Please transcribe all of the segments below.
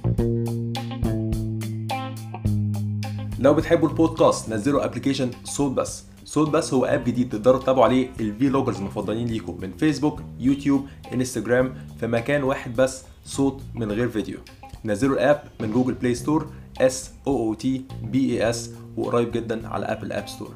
لو بتحبوا البودكاست نزلوا ابلكيشن صوت بس صوت بس هو اب جديد تقدروا تتابعوا عليه الفيلوجرز المفضلين ليكم من فيسبوك يوتيوب انستجرام في مكان واحد بس صوت من غير فيديو نزلوا الاب من جوجل بلاي ستور اس او او تي بي اي اس وقريب جدا على ابل اب ستور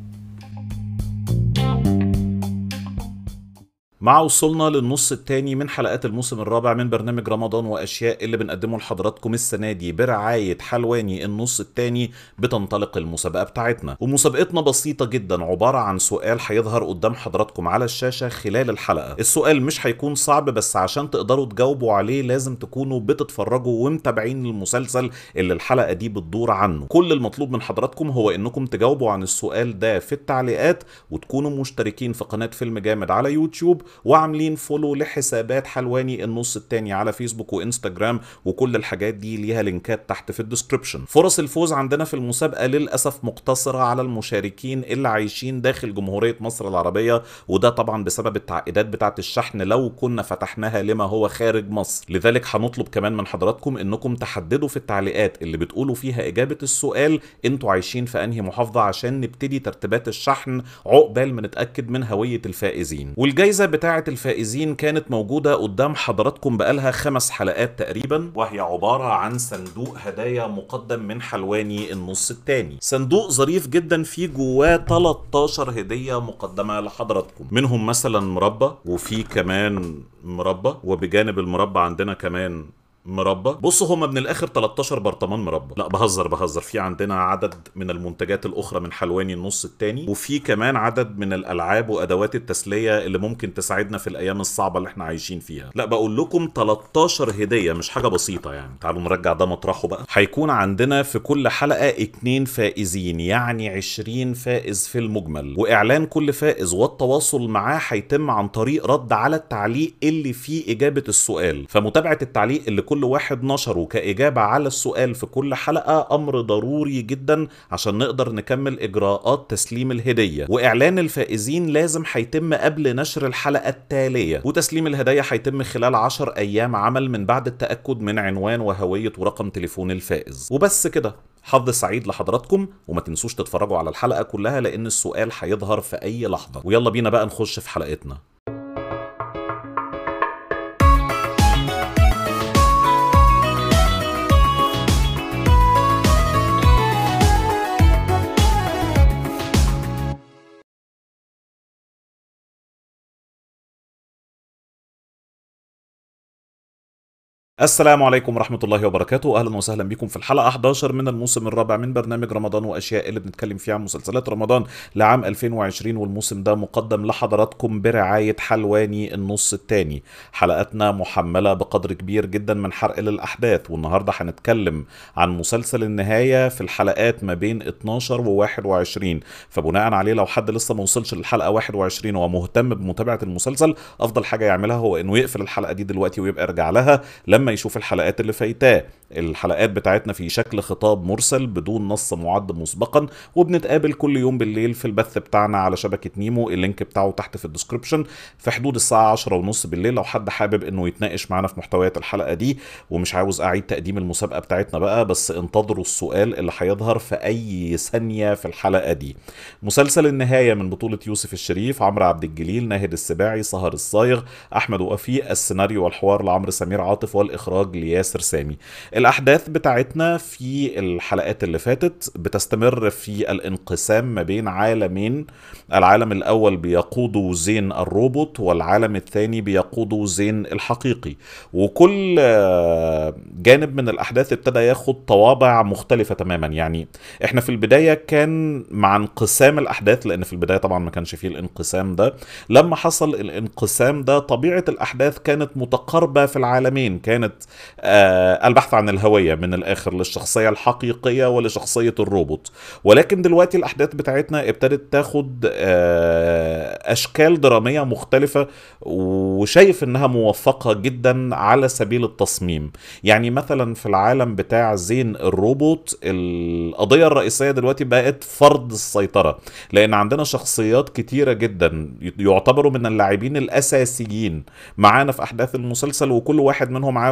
مع وصولنا للنص الثاني من حلقات الموسم الرابع من برنامج رمضان واشياء اللي بنقدمه لحضراتكم السنه دي برعايه حلواني النص الثاني بتنطلق المسابقه بتاعتنا ومسابقتنا بسيطه جدا عباره عن سؤال هيظهر قدام حضراتكم على الشاشه خلال الحلقه السؤال مش هيكون صعب بس عشان تقدروا تجاوبوا عليه لازم تكونوا بتتفرجوا ومتابعين المسلسل اللي الحلقه دي بتدور عنه كل المطلوب من حضراتكم هو انكم تجاوبوا عن السؤال ده في التعليقات وتكونوا مشتركين في قناه فيلم جامد على يوتيوب وعاملين فولو لحسابات حلواني النص التاني على فيسبوك وانستجرام وكل الحاجات دي ليها لينكات تحت في الديسكربشن فرص الفوز عندنا في المسابقه للاسف مقتصره على المشاركين اللي عايشين داخل جمهوريه مصر العربيه وده طبعا بسبب التعقيدات بتاعه الشحن لو كنا فتحناها لما هو خارج مصر لذلك هنطلب كمان من حضراتكم انكم تحددوا في التعليقات اللي بتقولوا فيها اجابه السؤال انتوا عايشين في انهي محافظه عشان نبتدي ترتيبات الشحن عقبال ما نتاكد من هويه الفائزين والجائزه بتاعه الفائزين كانت موجوده قدام حضراتكم بقالها خمس حلقات تقريبا وهي عباره عن صندوق هدايا مقدم من حلواني النص الثاني صندوق ظريف جدا فيه جواه 13 هديه مقدمه لحضراتكم منهم مثلا مربى وفي كمان مربى وبجانب المربى عندنا كمان مربى بصوا هما من الاخر 13 برطمان مربى لا بهزر بهزر في عندنا عدد من المنتجات الاخرى من حلواني النص التاني وفي كمان عدد من الالعاب وادوات التسليه اللي ممكن تساعدنا في الايام الصعبه اللي احنا عايشين فيها لا بقول لكم 13 هديه مش حاجه بسيطه يعني تعالوا نرجع ده مطرحه بقى هيكون عندنا في كل حلقه اتنين فائزين يعني 20 فائز في المجمل واعلان كل فائز والتواصل معاه هيتم عن طريق رد على التعليق اللي فيه اجابه السؤال فمتابعه التعليق اللي كل واحد نشره كإجابة على السؤال في كل حلقة أمر ضروري جدا عشان نقدر نكمل إجراءات تسليم الهدية وإعلان الفائزين لازم هيتم قبل نشر الحلقة التالية وتسليم الهدايا هيتم خلال 10 أيام عمل من بعد التأكد من عنوان وهوية ورقم تليفون الفائز وبس كده حظ سعيد لحضراتكم وما تنسوش تتفرجوا على الحلقة كلها لأن السؤال هيظهر في أي لحظة ويلا بينا بقى نخش في حلقتنا السلام عليكم ورحمة الله وبركاته أهلا وسهلا بكم في الحلقة 11 من الموسم الرابع من برنامج رمضان وأشياء اللي بنتكلم فيها عن مسلسلات رمضان لعام 2020 والموسم ده مقدم لحضراتكم برعاية حلواني النص الثاني حلقاتنا محملة بقدر كبير جدا من حرق للأحداث والنهاردة هنتكلم عن مسلسل النهاية في الحلقات ما بين 12 و 21 فبناء عليه لو حد لسه ما وصلش للحلقة 21 ومهتم بمتابعة المسلسل أفضل حاجة يعملها هو إنه يقفل الحلقة دي دلوقتي ويبقى يرجع لها لما يشوف الحلقات اللي فايتاه الحلقات بتاعتنا في شكل خطاب مرسل بدون نص معد مسبقا وبنتقابل كل يوم بالليل في البث بتاعنا على شبكة نيمو اللينك بتاعه تحت في الديسكربشن في حدود الساعة 10 ونص بالليل لو حد حابب انه يتناقش معانا في محتويات الحلقة دي ومش عاوز اعيد تقديم المسابقة بتاعتنا بقى بس انتظروا السؤال اللي هيظهر في اي ثانية في الحلقة دي مسلسل النهاية من بطولة يوسف الشريف عمرو عبد الجليل ناهد السباعي سهر الصايغ احمد وفي السيناريو والحوار لعمرو سمير عاطف والاخراج لياسر سامي الاحداث بتاعتنا في الحلقات اللي فاتت بتستمر في الانقسام ما بين عالمين العالم الاول بيقوده زين الروبوت والعالم الثاني بيقوده زين الحقيقي وكل جانب من الاحداث ابتدى ياخد طوابع مختلفه تماما يعني احنا في البدايه كان مع انقسام الاحداث لان في البدايه طبعا ما كانش فيه الانقسام ده لما حصل الانقسام ده طبيعه الاحداث كانت متقاربه في العالمين كانت آه البحث عن الهويه من الاخر للشخصيه الحقيقيه ولشخصيه الروبوت ولكن دلوقتي الاحداث بتاعتنا ابتدت تاخد آه اشكال دراميه مختلفه وشايف انها موفقه جدا على سبيل التصميم يعني مثلا في العالم بتاع زين الروبوت القضيه الرئيسيه دلوقتي بقت فرض السيطره لان عندنا شخصيات كتيره جدا يعتبروا من اللاعبين الاساسيين معانا في احداث المسلسل وكل واحد منهم عاوز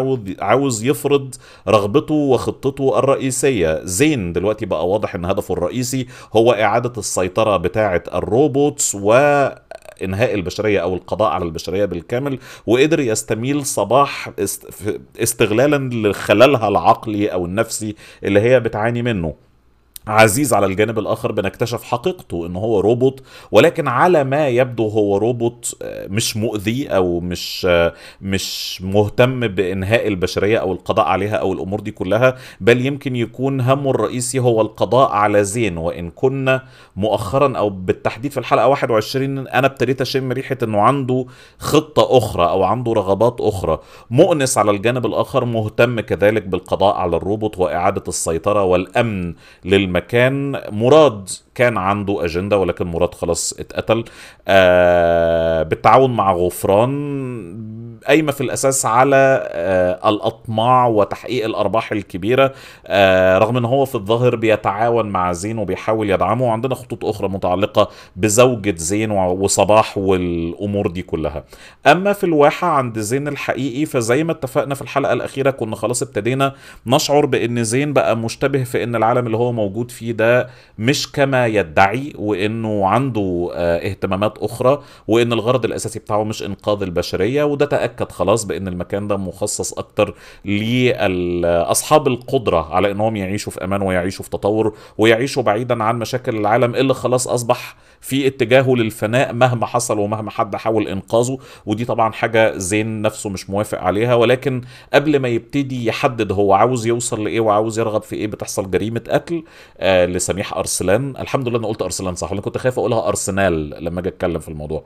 عاوز عاوز يفرض رغبته وخطته الرئيسيه زين دلوقتي بقى واضح ان هدفه الرئيسي هو اعاده السيطره بتاعه الروبوتس و انهاء البشريه او القضاء على البشريه بالكامل وقدر يستميل صباح است- ف- استغلالا لخللها العقلي او النفسي اللي هي بتعاني منه عزيز على الجانب الاخر بنكتشف حقيقته ان هو روبوت ولكن على ما يبدو هو روبوت آه، مش مؤذي او مش آه، مش مهتم بانهاء البشريه او القضاء عليها او الامور دي كلها بل يمكن يكون همه الرئيسي هو القضاء على زين وان كنا مؤخرا او بالتحديد في الحلقه 21 انا ابتديت اشم ريحه انه عنده خطه اخرى او عنده رغبات اخرى مؤنس على الجانب الاخر مهتم كذلك بالقضاء على الروبوت واعاده السيطره والامن للمكان مراد كان عنده اجنده ولكن مراد خلاص اتقتل آه بالتعاون مع غفران قايمه في الاساس على آه الاطماع وتحقيق الارباح الكبيره آه رغم ان هو في الظاهر بيتعاون مع زين وبيحاول يدعمه وعندنا خطوط اخرى متعلقه بزوجة زين و- وصباح والامور دي كلها اما في الواحة عند زين الحقيقي فزي ما اتفقنا في الحلقه الاخيره كنا خلاص ابتدينا نشعر بان زين بقى مشتبه في ان العالم اللي هو موجود فيه ده مش كما يدعي وانه عنده آه اهتمامات اخرى وان الغرض الاساسي بتاعه مش انقاذ البشريه وده تاكد خلاص بان المكان ده مخصص اكتر لاصحاب القدره على انهم يعيشوا في امان ويعيشوا في تطور ويعيشوا بعيدا عن مشاكل العالم اللي خلاص اصبح في اتجاهه للفناء مهما حصل ومهما حد حاول انقاذه ودي طبعا حاجه زين نفسه مش موافق عليها ولكن قبل ما يبتدي يحدد هو عاوز يوصل لايه وعاوز يرغب في ايه بتحصل جريمه قتل آه لسميح ارسلان الحمد لله انا قلت ارسلان صح انا كنت خايف اقولها ارسنال لما اجي اتكلم في الموضوع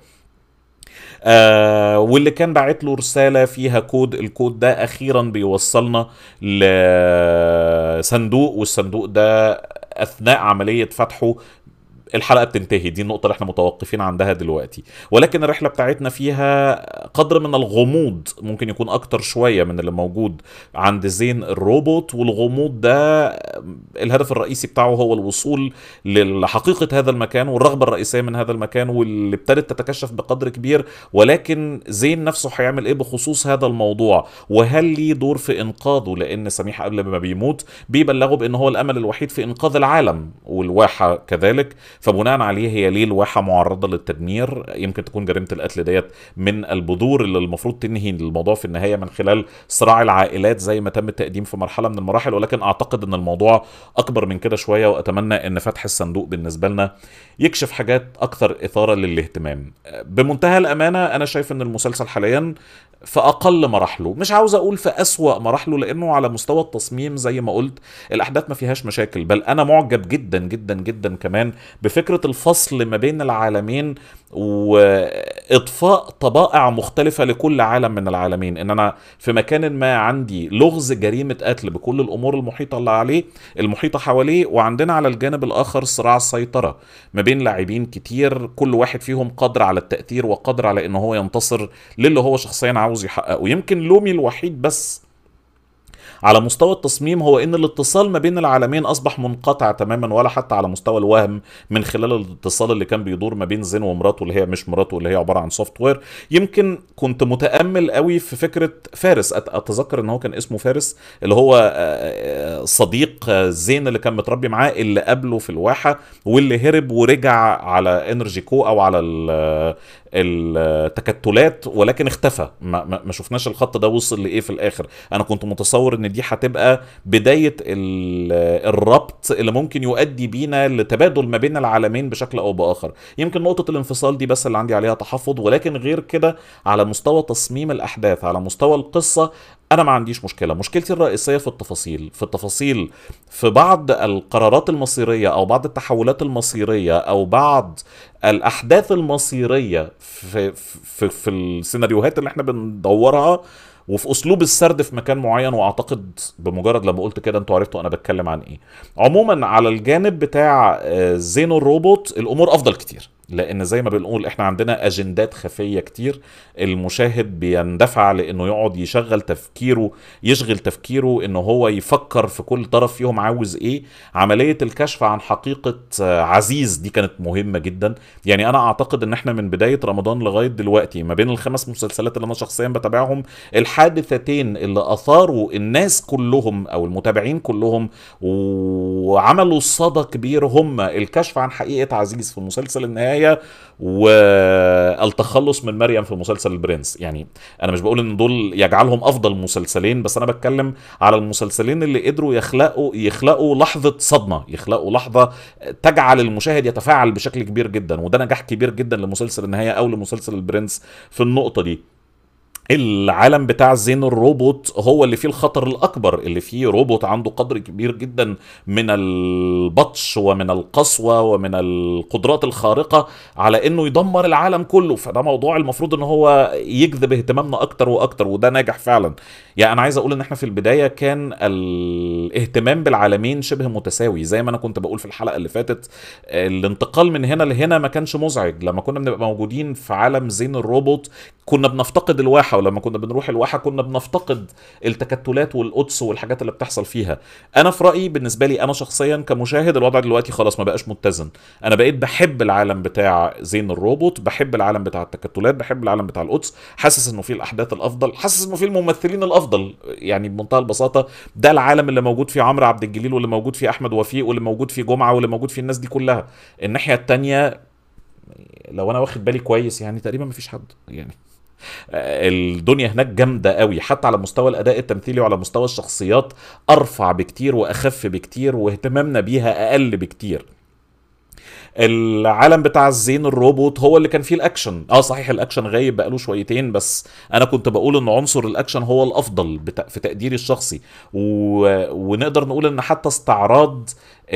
آه واللي كان باعت له رساله فيها كود الكود ده اخيرا بيوصلنا لصندوق والصندوق ده اثناء عمليه فتحه الحلقه بتنتهي دي النقطه اللي احنا متوقفين عندها دلوقتي ولكن الرحله بتاعتنا فيها قدر من الغموض ممكن يكون اكتر شويه من اللي موجود عند زين الروبوت والغموض ده الهدف الرئيسي بتاعه هو الوصول لحقيقه هذا المكان والرغبه الرئيسيه من هذا المكان واللي ابتدت تتكشف بقدر كبير ولكن زين نفسه هيعمل ايه بخصوص هذا الموضوع وهل ليه دور في انقاذه لان سميح قبل ما بيموت بيبلغه بان هو الامل الوحيد في انقاذ العالم والواحه كذلك فبناء عليه هي ليه الواحه معرضه للتدمير يمكن تكون جريمه القتل ديت من البذور اللي المفروض تنهي الموضوع في النهايه من خلال صراع العائلات زي ما تم التقديم في مرحله من المراحل ولكن اعتقد ان الموضوع اكبر من كده شويه واتمنى ان فتح الصندوق بالنسبه لنا يكشف حاجات اكثر اثاره للاهتمام بمنتهى الامانه انا شايف ان المسلسل حاليا في اقل مراحله مش عاوز اقول في اسوا مراحله لانه على مستوى التصميم زي ما قلت الاحداث ما فيهاش مشاكل بل انا معجب جدا جدا جدا كمان بفكره الفصل ما بين العالمين واضفاء طبائع مختلفه لكل عالم من العالمين ان انا في مكان ما عندي لغز جريمه قتل بكل الامور المحيطه اللي عليه المحيطه حواليه وعندنا على الجانب الاخر صراع السيطره ما بين لاعبين كتير كل واحد فيهم قادر على التاثير وقادر على ان هو ينتصر للي هو شخصيا عاوز يحققه يمكن لومي الوحيد بس على مستوى التصميم هو ان الاتصال ما بين العالمين اصبح منقطع تماما ولا حتى على مستوى الوهم من خلال الاتصال اللي كان بيدور ما بين زين ومراته اللي هي مش مراته اللي هي عباره عن سوفت وير يمكن كنت متامل قوي في فكره فارس أت- اتذكر ان هو كان اسمه فارس اللي هو آه، آه، صديق آه، زين اللي كان متربي معاه اللي قابله في الواحه واللي هرب ورجع على انرجي كو او على ال- التكتلات ولكن اختفى ما, ما ما شفناش الخط ده وصل لايه في الاخر انا كنت متصور ان دي هتبقى بدايه ال- الربط اللي ممكن يؤدي بينا لتبادل ما بين العالمين بشكل او باخر يمكن نقطه الانفصال دي بس اللي عندي عليها تحفظ ولكن غير كده على مستوى تصميم الاحداث على مستوى القصه انا ما عنديش مشكله مشكلتي الرئيسيه في التفاصيل في التفاصيل في بعض القرارات المصيريه او بعض التحولات المصيريه او بعض الاحداث المصيريه في في في السيناريوهات اللي احنا بندورها وفي اسلوب السرد في مكان معين واعتقد بمجرد لما قلت كده انتوا عرفتوا انا بتكلم عن ايه عموما على الجانب بتاع آه، زينو الروبوت الامور افضل كتير لان زي ما بنقول احنا عندنا اجندات خفيه كتير المشاهد بيندفع لانه يقعد يشغل تفكيره يشغل تفكيره انه هو يفكر في كل طرف فيهم عاوز ايه عمليه الكشف عن حقيقه آه، عزيز دي كانت مهمه جدا يعني انا اعتقد ان احنا من بدايه رمضان لغايه دلوقتي ما بين الخمس مسلسلات اللي انا شخصيا بتابعهم الحادثتين اللي اثاروا الناس كلهم او المتابعين كلهم وعملوا صدى كبير هم الكشف عن حقيقه عزيز في مسلسل النهايه والتخلص من مريم في مسلسل البرنس يعني انا مش بقول ان دول يجعلهم افضل مسلسلين بس انا بتكلم على المسلسلين اللي قدروا يخلقوا يخلقوا لحظه صدمه يخلقوا لحظه تجعل المشاهد يتفاعل بشكل كبير جدا وده نجاح كبير جدا لمسلسل النهايه او لمسلسل البرنس في النقطه دي العالم بتاع زين الروبوت هو اللي فيه الخطر الاكبر اللي فيه روبوت عنده قدر كبير جدا من البطش ومن القسوه ومن القدرات الخارقه على انه يدمر العالم كله فده موضوع المفروض ان هو يجذب اهتمامنا اكتر واكتر وده ناجح فعلا يعني انا عايز اقول ان احنا في البدايه كان الاهتمام بالعالمين شبه متساوي زي ما انا كنت بقول في الحلقه اللي فاتت الانتقال من هنا لهنا ما كانش مزعج لما كنا بنبقى موجودين في عالم زين الروبوت كنا بنفتقد الواحه ولما كنا بنروح الواحه كنا بنفتقد التكتلات والقدس والحاجات اللي بتحصل فيها انا في رايي بالنسبه لي انا شخصيا كمشاهد الوضع دلوقتي خلاص ما بقاش متزن انا بقيت بحب العالم بتاع زين الروبوت بحب العالم بتاع التكتلات بحب العالم بتاع القدس حاسس انه فيه الاحداث الافضل حاسس انه فيه الممثلين الافضل يعني بمنتهى البساطه ده العالم اللي موجود فيه عمرو عبد الجليل واللي موجود فيه احمد وفيق واللي موجود فيه جمعه واللي موجود فيه الناس دي كلها الناحيه التانية لو انا واخد بالي كويس يعني تقريبا ما فيش حد يعني الدنيا هناك جامدة قوي حتى على مستوى الأداء التمثيلي وعلى مستوى الشخصيات أرفع بكتير وأخف بكتير واهتمامنا بيها أقل بكتير العالم بتاع الزين الروبوت هو اللي كان فيه الاكشن اه صحيح الاكشن غايب بقاله شويتين بس انا كنت بقول ان عنصر الاكشن هو الافضل بتا... في تقديري الشخصي و... ونقدر نقول ان حتى استعراض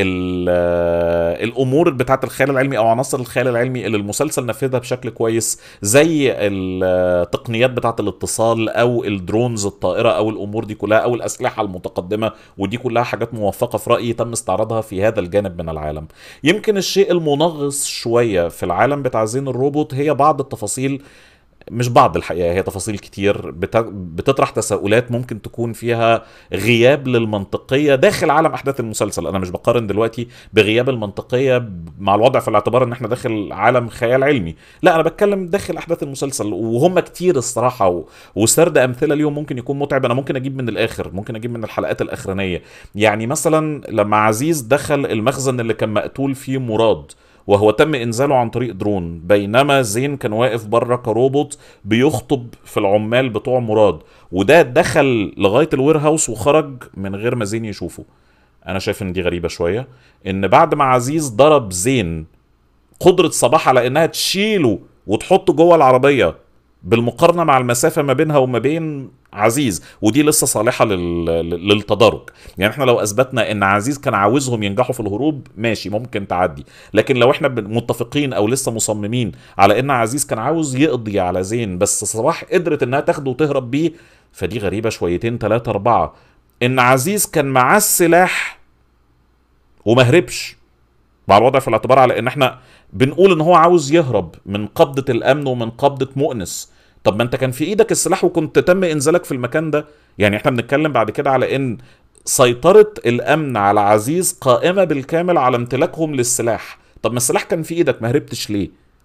الامور بتاعه الخيال العلمي او عناصر الخيال العلمي اللي المسلسل نفذها بشكل كويس زي التقنيات بتاعه الاتصال او الدرونز الطائره او الامور دي كلها او الاسلحه المتقدمه ودي كلها حاجات موفقه في رايي تم استعراضها في هذا الجانب من العالم يمكن الشيء المنغص شويه في العالم بتاع زين الروبوت هي بعض التفاصيل مش بعض الحقيقه هي تفاصيل كتير بتطرح تساؤلات ممكن تكون فيها غياب للمنطقيه داخل عالم احداث المسلسل انا مش بقارن دلوقتي بغياب المنطقيه مع الوضع في الاعتبار ان احنا داخل عالم خيال علمي لا انا بتكلم داخل احداث المسلسل وهم كتير الصراحه و... وسرد امثله اليوم ممكن يكون متعب انا ممكن اجيب من الاخر ممكن اجيب من الحلقات الاخرانيه يعني مثلا لما عزيز دخل المخزن اللي كان مقتول فيه مراد وهو تم انزاله عن طريق درون بينما زين كان واقف بره كروبوت بيخطب في العمال بتوع مراد وده دخل لغايه الوير هاوس وخرج من غير ما زين يشوفه انا شايف ان دي غريبه شويه ان بعد ما عزيز ضرب زين قدره صباح على انها تشيله وتحطه جوه العربيه بالمقارنه مع المسافه ما بينها وما بين عزيز ودي لسه صالحه لل... للتدارك يعني احنا لو اثبتنا ان عزيز كان عاوزهم ينجحوا في الهروب ماشي ممكن تعدي لكن لو احنا متفقين او لسه مصممين على ان عزيز كان عاوز يقضي على زين بس صباح قدرت انها تاخده وتهرب بيه فدي غريبه شويتين ثلاثه اربعه ان عزيز كان معاه السلاح وما هربش مع الوضع في الاعتبار على ان احنا بنقول ان هو عاوز يهرب من قبضه الامن ومن قبضه مؤنس طب ما انت كان في ايدك السلاح وكنت تم انزالك في المكان ده يعني احنا بنتكلم بعد كده على ان سيطرة الامن على عزيز قائمة بالكامل على امتلاكهم للسلاح طب ما السلاح كان في ايدك ما هربتش ليه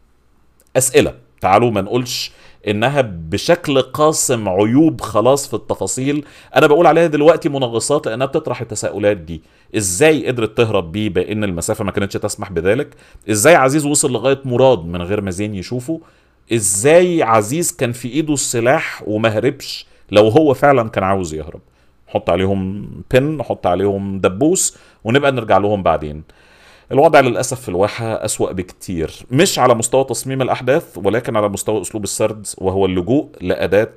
اسئلة تعالوا ما نقولش انها بشكل قاسم عيوب خلاص في التفاصيل انا بقول عليها دلوقتي منغصات لانها بتطرح التساؤلات دي ازاي قدرت تهرب بيه بان المسافه ما كانتش تسمح بذلك ازاي عزيز وصل لغايه مراد من غير ما زين يشوفه ازاي عزيز كان في ايده السلاح وما هربش لو هو فعلا كان عاوز يهرب نحط عليهم بن نحط عليهم دبوس ونبقى نرجع لهم بعدين الوضع للأسف في الواحة أسوأ بكتير مش على مستوى تصميم الأحداث ولكن على مستوى أسلوب السرد وهو اللجوء لأداة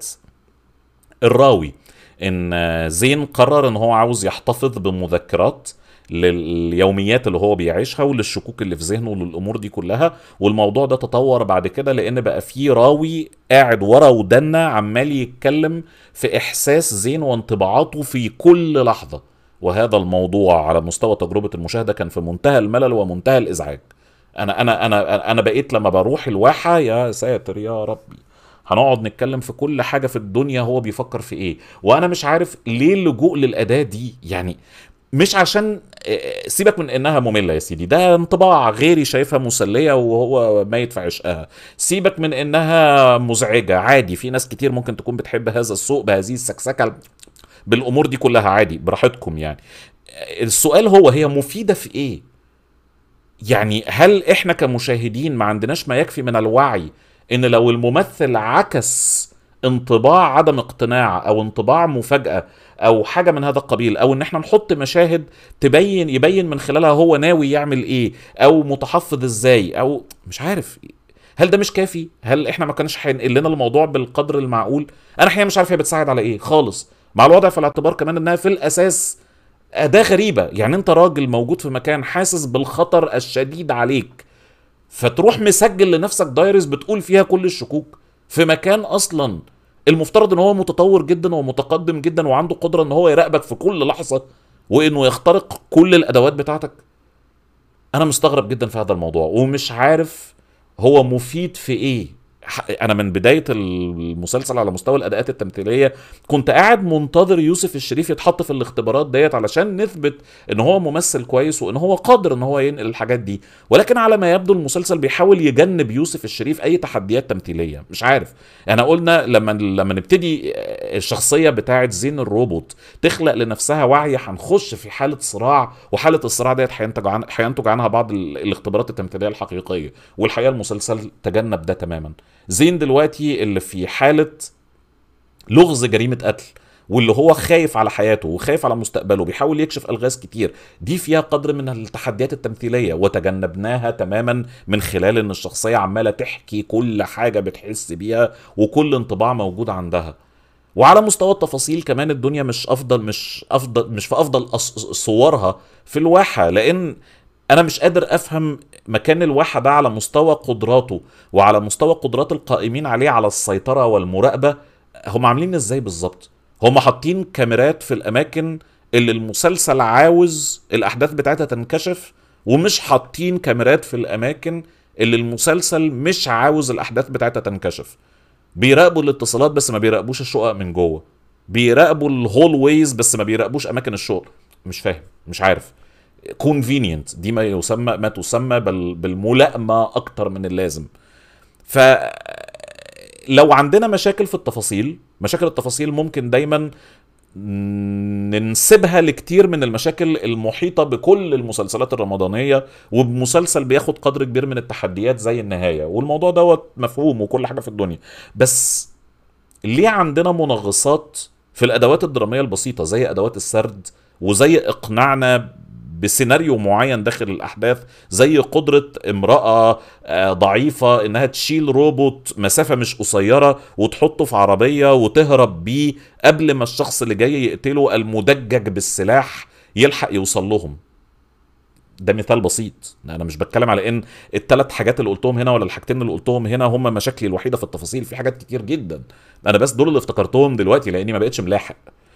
الراوي إن زين قرر إن هو عاوز يحتفظ بمذكرات لليوميات اللي هو بيعيشها وللشكوك اللي في ذهنه وللامور دي كلها والموضوع ده تطور بعد كده لان بقى في راوي قاعد ورا ودنا عمال يتكلم في احساس زين وانطباعاته في كل لحظه وهذا الموضوع على مستوى تجربه المشاهده كان في منتهى الملل ومنتهى الازعاج انا انا انا انا بقيت لما بروح الواحه يا ساتر يا ربي هنقعد نتكلم في كل حاجه في الدنيا هو بيفكر في ايه وانا مش عارف ليه اللجوء للاداه دي يعني مش عشان آه، سيبك من انها ممله يا سيدي ده انطباع غيري شايفها مسليه وهو ميت في عشقها سيبك من انها مزعجه عادي في ناس كتير ممكن تكون بتحب هذا السوق بهذه السكسكه بالامور دي كلها عادي براحتكم يعني السؤال هو هي مفيده في ايه يعني هل احنا كمشاهدين ما عندناش ما يكفي من الوعي ان لو الممثل عكس انطباع عدم اقتناع او انطباع مفاجاه او حاجه من هذا القبيل او ان احنا نحط مشاهد تبين يبين من خلالها هو ناوي يعمل ايه او متحفظ ازاي او مش عارف هل ده مش كافي هل احنا ما كانش هينقل لنا الموضوع بالقدر المعقول انا الحقيقه مش عارف هي بتساعد على ايه خالص مع الوضع في الاعتبار كمان انها في الاساس اداه غريبه يعني انت راجل موجود في مكان حاسس بالخطر الشديد عليك فتروح مسجل لنفسك دايريز بتقول فيها كل الشكوك في مكان اصلا المفترض ان هو متطور جدا ومتقدم جدا وعنده قدره ان هو يراقبك في كل لحظه وانه يخترق كل الادوات بتاعتك انا مستغرب جدا في هذا الموضوع ومش عارف هو مفيد في ايه ح- انا من بدايه المسلسل على مستوى الاداءات التمثيليه كنت قاعد منتظر يوسف الشريف يتحط في الاختبارات ديت علشان نثبت ان هو ممثل كويس وان هو قادر ان هو ينقل الحاجات دي ولكن على ما يبدو المسلسل بيحاول يجنب يوسف الشريف اي تحديات تمثيليه مش عارف احنا قلنا لما لما نبتدي الشخصيه بتاعه زين الروبوت تخلق لنفسها وعي هنخش في حاله صراع وحاله الصراع ديت هينتج عن هينتج عنها بعض ال- الاختبارات التمثيليه الحقيقيه والحقيقه المسلسل تجنب ده تماما زين دلوقتي اللي في حاله لغز جريمه قتل واللي هو خايف على حياته وخايف على مستقبله بيحاول يكشف الغاز كتير دي فيها قدر من التحديات التمثيليه وتجنبناها تماما من خلال ان الشخصيه عماله تحكي كل حاجه بتحس بيها وكل انطباع موجود عندها وعلى مستوى التفاصيل كمان الدنيا مش افضل مش افضل مش في افضل أص- صورها في الواحه لان انا مش قادر افهم مكان الواحه ده على مستوى قدراته وعلى مستوى قدرات القائمين عليه على السيطره والمراقبه هم عاملين ازاي بالظبط هم حاطين كاميرات في الاماكن اللي المسلسل عاوز الاحداث بتاعتها تنكشف ومش حاطين كاميرات في الاماكن اللي المسلسل مش عاوز الاحداث بتاعتها تنكشف بيراقبوا الاتصالات بس ما بيراقبوش الشقق من جوه بيراقبوا الهول ويز بس ما بيراقبوش اماكن الشغل مش فاهم مش عارف كونفينينت دي ما يسمى ما تسمى بال- بالملائمه اكتر من اللازم ف لو عندنا مشاكل في التفاصيل مشاكل التفاصيل ممكن دايما ننسبها لكتير من المشاكل المحيطة بكل المسلسلات الرمضانية وبمسلسل بياخد قدر كبير من التحديات زي النهاية والموضوع دوت مفهوم وكل حاجة في الدنيا بس ليه عندنا منغصات في الأدوات الدرامية البسيطة زي أدوات السرد وزي إقناعنا بسيناريو معين داخل الأحداث زي قدرة امرأة آه، ضعيفة إنها تشيل روبوت مسافة مش قصيرة وتحطه في عربية وتهرب بيه قبل ما الشخص اللي جاي يقتله المدجج بالسلاح يلحق يوصل لهم ده مثال بسيط انا مش بتكلم على ان الثلاث حاجات اللي قلتهم هنا ولا الحاجتين اللي قلتهم هنا هم مشاكلي الوحيده في التفاصيل في حاجات كتير جدا انا بس دول اللي افتكرتهم دلوقتي لاني ما بقتش ملاحق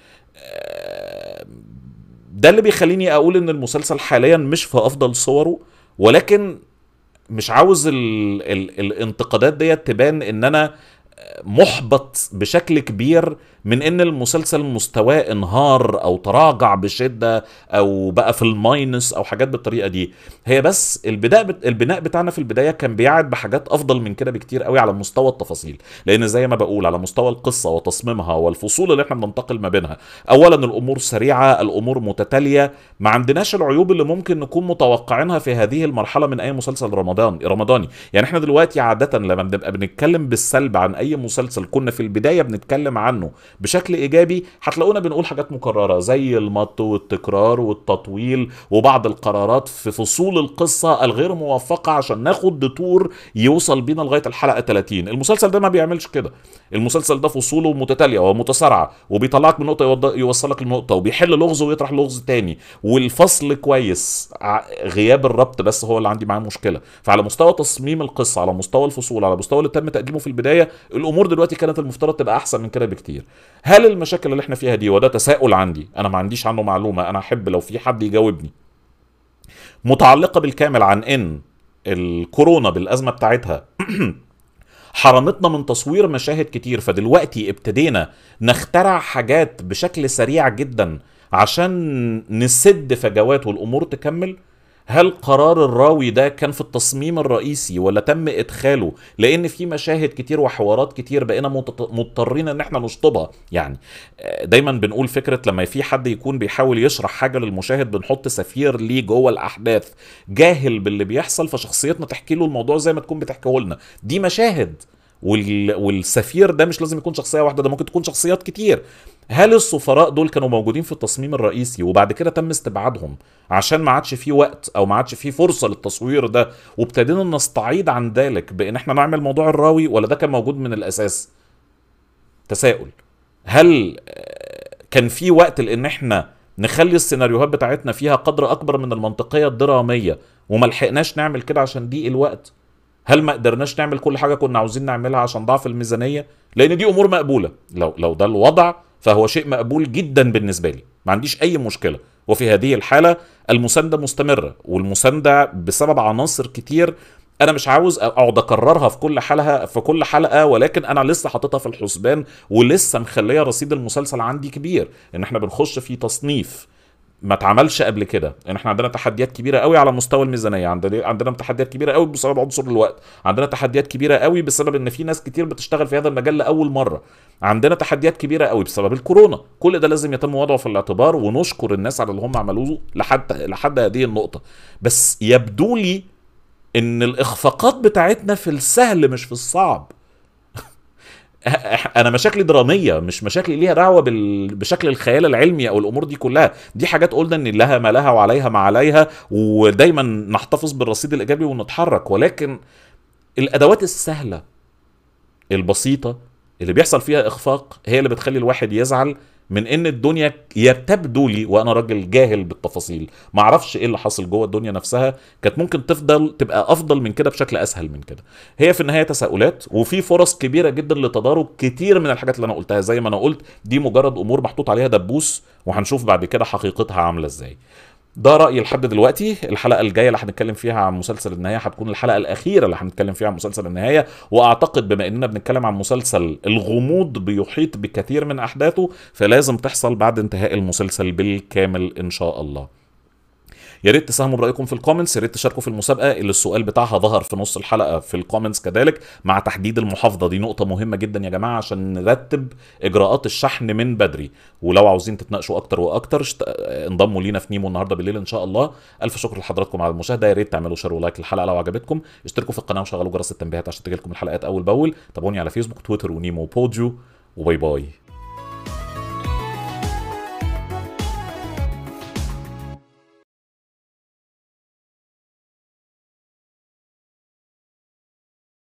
آه، ده اللي بيخليني اقول ان المسلسل حاليا مش في افضل صوره ولكن مش عاوز ال ال الانتقادات ديت تبان ان انا محبط بشكل كبير من ان المسلسل مستواه انهار او تراجع بشده او بقى في الماينس او حاجات بالطريقه دي هي بس البدايه بت... البناء بتاعنا في البدايه كان بيعد بحاجات افضل من كده بكتير قوي على مستوى التفاصيل لان زي ما بقول على مستوى القصه وتصميمها والفصول اللي احنا بننتقل ما بينها اولا الامور سريعه الامور متتاليه ما عندناش العيوب اللي ممكن نكون متوقعينها في هذه المرحله من اي مسلسل رمضان رمضاني يعني احنا دلوقتي عاده لما بنبقى بنتكلم بالسلب عن اي مسلسل كنا في البدايه بنتكلم عنه بشكل ايجابي هتلاقونا بنقول حاجات مكرره زي المط والتكرار والتطويل وبعض القرارات في فصول القصه الغير موفقه عشان ناخد ديتور يوصل بينا لغايه الحلقه 30 المسلسل ده ما بيعملش كده المسلسل ده فصوله متتاليه ومتسارعه وبيطلعك من نقطه يوض- يوصلك لنقطه وبيحل لغز ويطرح لغز تاني والفصل كويس ع- غياب الربط بس هو اللي عندي معاه مشكله فعلى مستوى تصميم القصه على مستوى الفصول على مستوى اللي تم تقديمه في البدايه الامور دلوقتي كانت المفترض تبقى احسن من كده بكتير هل المشاكل اللي احنا فيها دي وده تساؤل عندي انا ما عنديش عنه معلومه انا احب لو في حد يجاوبني متعلقه بالكامل عن ان الكورونا بالازمه بتاعتها حرمتنا من تصوير مشاهد كتير فدلوقتي ابتدينا نخترع حاجات بشكل سريع جدا عشان نسد فجوات والامور تكمل هل قرار الراوي ده كان في التصميم الرئيسي ولا تم ادخاله لان في مشاهد كتير وحوارات كتير بقينا مضط- مضطرين ان احنا نشطبها يعني آه، دايما بنقول فكره لما في حد يكون بيحاول يشرح حاجه للمشاهد بنحط سفير ليه جوه الاحداث جاهل باللي بيحصل فشخصيتنا تحكي له الموضوع زي ما تكون بتحكيه لنا دي مشاهد وال... والسفير ده مش لازم يكون شخصيه واحده ده ممكن تكون شخصيات كتير هل السفراء دول كانوا موجودين في التصميم الرئيسي وبعد كده تم استبعادهم عشان ما عادش فيه وقت او ما عادش فيه فرصه للتصوير ده وابتدينا نستعيد عن ذلك بان احنا نعمل موضوع الراوي ولا ده كان موجود من الاساس تساؤل هل آه، كان في وقت لان احنا نخلي السيناريوهات بتاعتنا فيها قدر اكبر من المنطقيه الدراميه وما لحقناش نعمل كده عشان ضيق الوقت هل ما قدرناش نعمل كل حاجه كنا عاوزين نعملها عشان ضعف الميزانيه لان دي امور مقبوله لو لو ده الوضع فهو شيء مقبول جدا بالنسبه لي ما عنديش اي مشكله وفي هذه الحاله المسانده مستمره والمسانده بسبب عناصر كتير انا مش عاوز اقعد اكررها في كل حلقه في كل حلقه ولكن انا لسه حاططها في الحسبان ولسه مخليه رصيد المسلسل عندي كبير ان احنا بنخش في تصنيف ما اتعملش قبل كده ان احنا عندنا تحديات كبيره قوي على مستوى الميزانيه عندنا عندنا تحديات كبيره قوي بسبب عنصر الوقت عندنا تحديات كبيره قوي بسبب ان في ناس كتير بتشتغل في هذا المجال لاول مره عندنا تحديات كبيره قوي بسبب الكورونا كل ده لازم يتم وضعه في الاعتبار ونشكر الناس على اللي هم عملوه لحد لحد هذه النقطه بس يبدو لي ان الاخفاقات بتاعتنا في السهل مش في الصعب انا مشاكلي دراميه مش مشاكلي ليها دعوه بال... بشكل الخيال العلمي او الامور دي كلها دي حاجات قلنا ان لها ما لها وعليها ما عليها ودايما نحتفظ بالرصيد الايجابي ونتحرك ولكن الادوات السهله البسيطه اللي بيحصل فيها اخفاق هي اللي بتخلي الواحد يزعل من ان الدنيا يا تبدو لي وانا راجل جاهل بالتفاصيل ما اعرفش ايه اللي حاصل جوه الدنيا نفسها كانت ممكن تفضل تبقى افضل من كده بشكل اسهل من كده هي في النهايه تساؤلات وفي فرص كبيره جدا لتدارك كتير من الحاجات اللي انا قلتها زي ما انا قلت دي مجرد امور محطوط عليها دبوس وهنشوف بعد كده حقيقتها عامله ازاي ده رأيي لحد دلوقتي الحلقة الجاية اللي هنتكلم فيها عن مسلسل النهاية هتكون الحلقة الأخيرة اللي هنتكلم فيها عن مسلسل النهاية وأعتقد بما إننا بنتكلم عن مسلسل الغموض بيحيط بكثير من أحداثه فلازم تحصل بعد انتهاء المسلسل بالكامل إن شاء الله يا ريت تساهموا برايكم في الكومنتس يا ريت تشاركوا في المسابقه اللي السؤال بتاعها ظهر في نص الحلقه في الكومنتس كذلك مع تحديد المحافظه دي نقطه مهمه جدا يا جماعه عشان نرتب اجراءات الشحن من بدري ولو عاوزين تتناقشوا اكتر واكتر شت... انضموا لينا في نيمو النهارده بالليل ان شاء الله الف شكر لحضراتكم على المشاهده يا ريت تعملوا شير ولايك للحلقه لو عجبتكم اشتركوا في القناه وشغلوا جرس التنبيهات عشان تجيلكم الحلقات اول باول تابعوني على فيسبوك تويتر ونيمو بوديو وباي باي